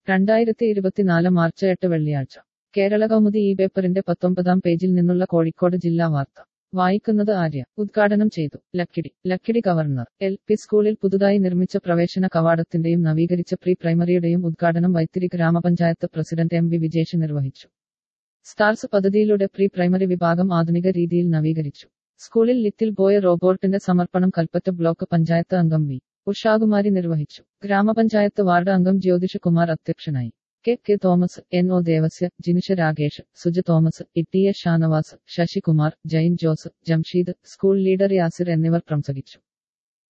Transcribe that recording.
രണ്ടായിരത്തി ഇരുപത്തിനാല് മാർച്ച് എട്ട് വെള്ളിയാഴ്ച കേരള കൗമുദി ഈ പേപ്പറിന്റെ പത്തൊമ്പതാം പേജിൽ നിന്നുള്ള കോഴിക്കോട് ജില്ലാ വാർത്ത വായിക്കുന്നത് ആര്യ ഉദ്ഘാടനം ചെയ്തു Lakkidi Lakkidi governor L P സ്കൂളിൽ പുതുതായി നിർമ്മിച്ച പ്രവേശന കവാടത്തിന്റെയും നവീകരിച്ച പ്രീ പ്രൈമറിയുടെയും ഉദ്ഘാടനം വൈത്തിരി ഗ്രാമപഞ്ചായത്ത് പ്രസിഡന്റ് എം വി വിജേഷ് നിർവഹിച്ചു സ്റ്റാർസ് പദ്ധതിയിലൂടെ പ്രീ പ്രൈമറി വിഭാഗം ആധുനിക രീതിയിൽ നവീകരിച്ചു സ്കൂളിൽ ലിറ്റിൽ ബോയ് റോബോട്ടിന്റെ സമർപ്പണം കൽപ്പറ്റ ബ്ലോക്ക് പഞ്ചായത്ത് അംഗം വി ഉഷാകുമാരി നിർവഹിച്ചു ഗ്രാമപഞ്ചായത്ത് വാർഡ് അംഗം ജ്യോതിഷ് കുമാർ അധ്യക്ഷനായി K K Thomas N O Devasya Jinisha Rakesh Suja Thomas E A Shanavas Sasikumar Jain Jose Jamsheed school leader Yasir എന്നിവർ പ്രസംഗിച്ചു